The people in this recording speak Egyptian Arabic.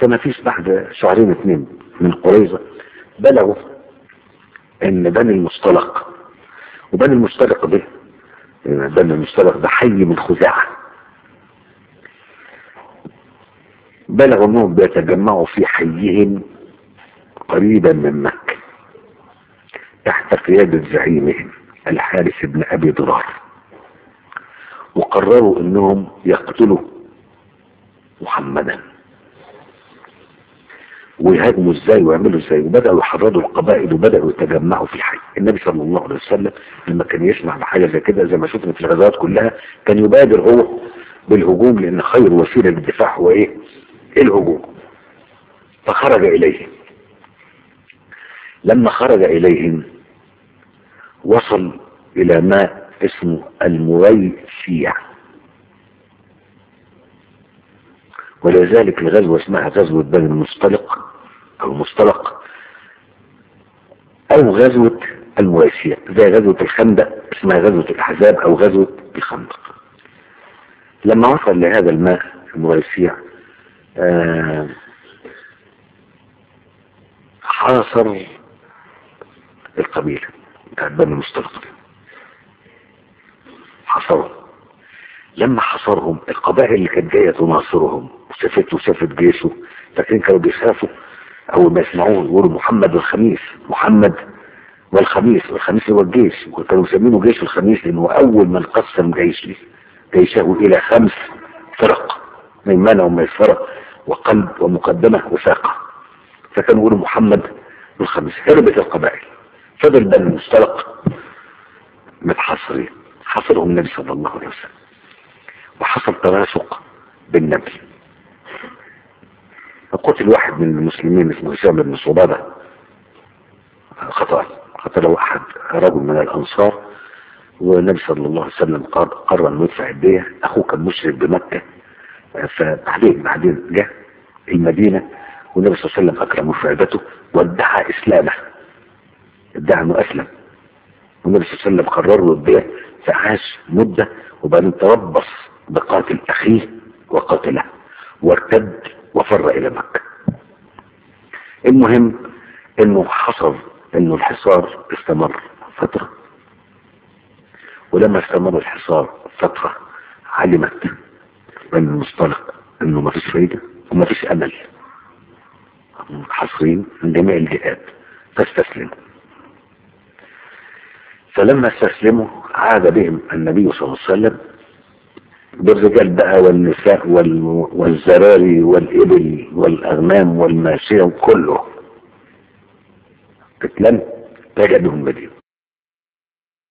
فما فيش بعد شهرين اتنين من قريظة بلغوا ان بني المصطلق وبني المصطلق ده بني المصطلق ده حي من خزاعة بلغوا انهم بيتجمعوا في حيهم قريبا من مكة تحت قيادة زعيمهم الحارث بن ابي ضرار وقرروا انهم يقتلوا محمدا ويهاجموا ازاي ويعملوا ازاي وبدأوا يحرضوا القبائل وبدأوا يتجمعوا في حي النبي صلى الله عليه وسلم لما كان يسمع بحاجة زي كده زي ما شفنا في الغزوات كلها كان يبادر هو بالهجوم لان خير وسيلة للدفاع هو ايه الهجوم فخرج اليهم لما خرج اليهم وصل الى ماء اسمه المريسيع ولذلك الغزوة اسمها غزوة بني المصطلق او المصطلق او غزوة المريسيع زي غزوة الخندق اسمها غزوة الاحزاب او غزوة الخندق لما وصل لهذا الماء المريسيع آه حاصر القبيلة بتاعت بني المصطلق دي حصرهم لما حصرهم القبائل اللي كانت جايه تناصرهم وشافته وشافت جيشه لكن كانوا بيخافوا اول ما يسمعوه يقولوا محمد والخميس محمد والخميس والخميس هو الجيش وكانوا مسمينه جيش الخميس لانه اول من قسم جيشه جيشه الى خمس فرق ميمنه وميسره وقلب ومقدمه وساقه فكانوا يقولوا محمد والخميس هربت القبائل فضل بني المستلق متحصرين حصرهم النبي صلى الله عليه وسلم وحصل تراشق بالنبي فقتل واحد من المسلمين اسمه هشام بن صبابة خطأ قتله أحد رجل من الأنصار والنبي صلى الله عليه وسلم قرر أنه يدفع الدية أخوه كان مشرك بمكة فبعدين بعدين جه المدينة والنبي صلى الله عليه وسلم أكرمه في عبادته وادعى إسلامه ادعى أنه أسلم والنبي صلى الله عليه وسلم قرر له الدية فعاش مدة وبعدين تربص بقاتل أخيه وقتله وارتد وفر إلى مكة المهم انه حصل انه الحصار استمر فترة ولما استمر الحصار فترة علمت بين المصطلق انه ما فيش فايدة وما فيش امل حصرين من جميع الجهات فاستسلموا فلما استسلموا عاد بهم النبي صلى الله عليه وسلم بالرجال بقى والنساء وال... والزراري والإبل والأغنام والماشية وكله تتلم رجع بهم مدينة